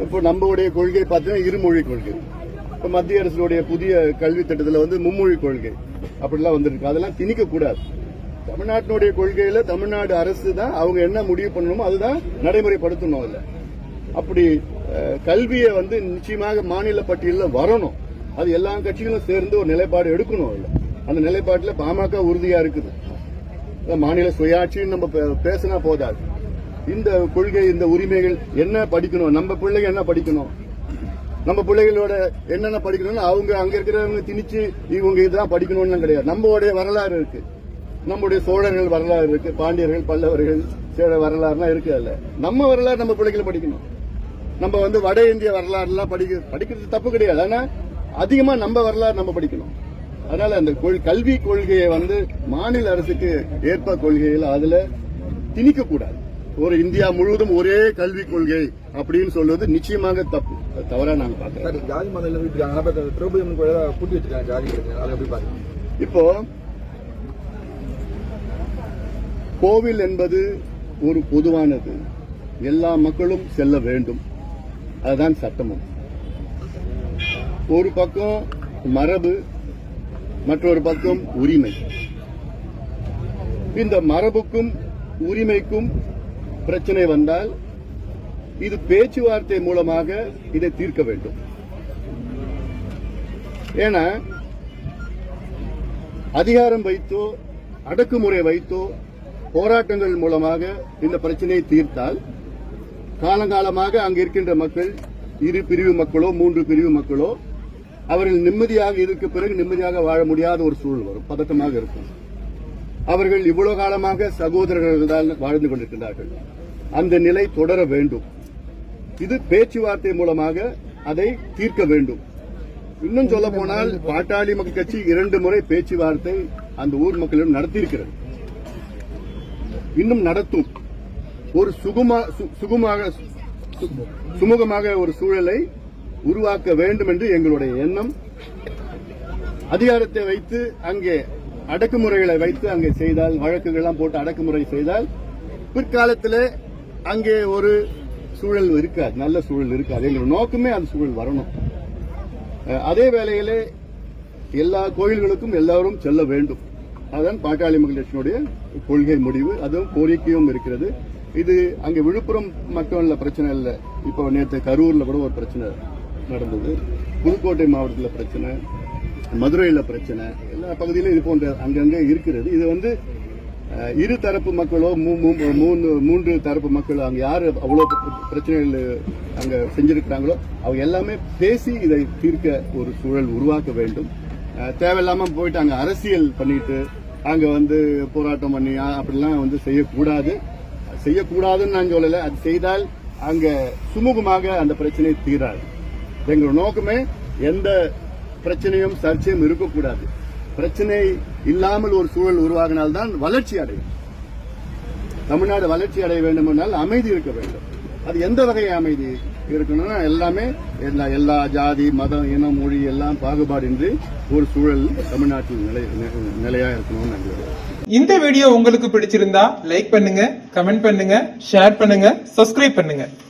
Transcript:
இப்போ நம்மளுடைய கொள்கை பார்த்தீங்கன்னா இருமொழி கொள்கை இப்போ மத்திய அரசுடைய புதிய கல்வி திட்டத்தில் வந்து மும்மொழி கொள்கை அப்படிலாம் வந்திருக்கு அதெல்லாம் திணிக்க கூடாது தமிழ்நாட்டினுடைய கொள்கையில தமிழ்நாடு அரசு தான் அவங்க என்ன முடிவு பண்ணணுமோ அதுதான் நடைமுறைப்படுத்தணும் இல்ல அப்படி அஹ், கல்வியை வந்து நிச்சயமாக மாநில பட்டியலில் வரணும் அது எல்லா கட்சிகளும் சேர்ந்து ஒரு நிலைப்பாடு எடுக்கணும் இல்ல அந்த நிலைப்பாட்டில் பாமக உறுதியா இருக்குது அதான் மாநில சுயாட்சின்னு நம்ம பே- பேசினா போதாது இந்த கொள்கை இந்த உரிமைகள் என்ன படிக்கணும் நம்ம பிள்ளைங்க என்ன படிக்கணும் நம்ம பிள்ளைகளோட என்னென்ன படிக்கணும்னு அவங்க அங்க இருக்கிறவங்க திணிச்சு இவங்க இதுதான் படிக்கணும்னு கிடையாது நம்மளுடைய வரலாறு இருக்கு நம்முடைய சோழர்கள் வரலாறு இருக்கு பாண்டியர்கள் பல்லவர்கள் சேர வரலாறுலாம் இருக்கு அதுல நம்ம வரலாறு நம்ம பிள்ளைகள் படிக்கணும் நம்ம வந்து வட இந்திய வரலாறுலாம் படிக்க படிக்கிறது தப்பு கிடையாது ஆனா அதிகமா நம்ம வரலாறு நம்ம படிக்கணும் அதனால அந்த கொள்- கல்வி கொள்கையை வந்து மாநில அரசுக்கு ஏற்ப கொள்கையில் அதுல திணிக்க கூடாது ஒரு இந்தியா முழுவதும் ஒரே கல்விக் கொள்கை அப்படின்னு சொல்வது நிச்சயமாக தப்பு அது தவறா நாங்க பார்க்கிறோம் சார் ஜாதி மதம் எல்லாம் விட்டுருக்காங்க ஆனா இப்ப திரௌபதி அம்மன் கோயில பூட்டி வச்சிருக்காங்க ஜாதி பிரச்சனை அதை எப்படி பாருங்க இப்போ கோவில் என்பது ஒரு பொதுவானது எல்லா மக்களும் செல்ல வேண்டும் அதுதான் சட்டமும் ஒரு பக்கம் மரபு மற்றொரு பக்கம் உரிமை இந்த மரபுக்கும் உரிமைக்கும் பிரச்சனை வந்தால் இது பேச்சுவார்த்தை மூலமாக இதை தீர்க்க வேண்டும் ஏன்னா அதிகாரம் வைத்தோ அடக்குமுறை வைத்தோ போராட்டங்கள் மூலமாக இந்த பிரச்சனையை தீர்த்தால் காலங்காலமாக அங்கு இருக்கின்ற மக்கள் இரு பிரிவு மக்களோ மூன்று பிரிவு மக்களோ அவர்கள் நிம்மதியாக இருக்க பிறகு நிம்மதியாக வாழ முடியாத ஒரு சூழல் வரும் பதட்டமாக இருக்கும் அவர்கள் இவ்வளவு காலமாக சகோதரர்கள் தான் வாழ்ந்து கொண்டிருக்கிறார்கள் அந்த நிலை தொடர வேண்டும் இது பேச்சுவார்த்தை மூலமாக அதை தீர்க்க வேண்டும் இன்னும் சொல்ல போனால் பாட்டாளி மக்கள் கட்சி இரண்டு முறை பேச்சுவார்த்தை அந்த ஊர் மக்களிடம் நடத்தியிருக்கிறது இன்னும் நடத்தும் ஒரு சுகுமா சு- சுகுமாக சு- சுமூகமாக ஒரு சூழலை உருவாக்க வேண்டும் என்று எங்களுடைய எண்ணம் அதிகாரத்தை வைத்து அங்கே அடக்குமுறைகளை வைத்து அங்கே செய்தால் வழக்குகள்லாம் போட்டு அடக்குமுறை செய்தால் பிற்காலத்தில் அங்கே ஒரு சூழல் இருக்காது நல்ல சூழல் இருக்காது எங்கள் நோக்கமே அந்த சூழல் வரணும் அஹ், அதே வேளையிலே எல்லா கோயில்களுக்கும் எல்லாரும் செல்ல வேண்டும் அதுதான் பாட்டாளி மக்கள் கட்சியினுடைய கொள்கை முடிவு அதுவும் கோரிக்கையும் இருக்கிறது இது அங்கே விழுப்புரம் மட்டும் இல்ல பிரச்சனை இல்லை இப்போ நேற்று கரூர்ல கூட ஒரு பிரச்சனை நடந்தது புதுக்கோட்டை மாவட்டத்தில் பிரச்சனை மதுரையில் பிரச்சனை எல்லா பகுதியிலும் இது போன்ற அங்கங்கே இருக்கிறது இது வந்து அஹ், இரு தரப்பு மக்களோ மூ- மூ- மூணு மூன்று தரப்பு மக்களோ அங்க யாரு அவ்வளோ பிரச்சனைகள் அங்க செஞ்சிருக்கிறாங்களோ அவங்க எல்லாமே பேசி இதை தீர்க்க ஒரு சூழல் உருவாக்க வேண்டும் அஹ், தேவையில்லாம போயிட்டு அங்க அரசியல் பண்ணிட்டு அங்க வந்து போராட்டம் பண்ணி அஹ், அப்படிலாம் வந்து செய்யக்கூடாது செய்யக்கூடாதுன்னு நான் சொல்லல அது செய்தால் அங்க சுமூகமாக அந்த பிரச்சனை தீராது எங்களோட நோக்கமே எந்த பிரச்சனையும் சர்ச்சையும் இருக்கக்கூடாது பிரச்சனை இல்லாமல் ஒரு சூழல் உருவாகினால்தான் வளர்ச்சி அடையும் தமிழ்நாடு வளர்ச்சி அடைய வேண்டுமென்றால் அமைதி இருக்க வேண்டும் அது எந்த வகை அமைதி இருக்கணும்னா எல்லாமே எல்லா எல்லா ஜாதி மதம் இனம் மொழி எல்லாம் பாகுபாடின்றி ஒரு சூழல் தமிழ்நாட்டில் நிலை நி- நிலையா இருக்கணும்னு நினைக்கிறேன் இந்த வீடியோ உங்களுக்கு பிடிச்சிருந்தா லைக் பண்ணுங்க கமெண்ட் பண்ணுங்க ஷேர் பண்ணுங்க சப்ஸ்கிரைப் பண்ணுங்க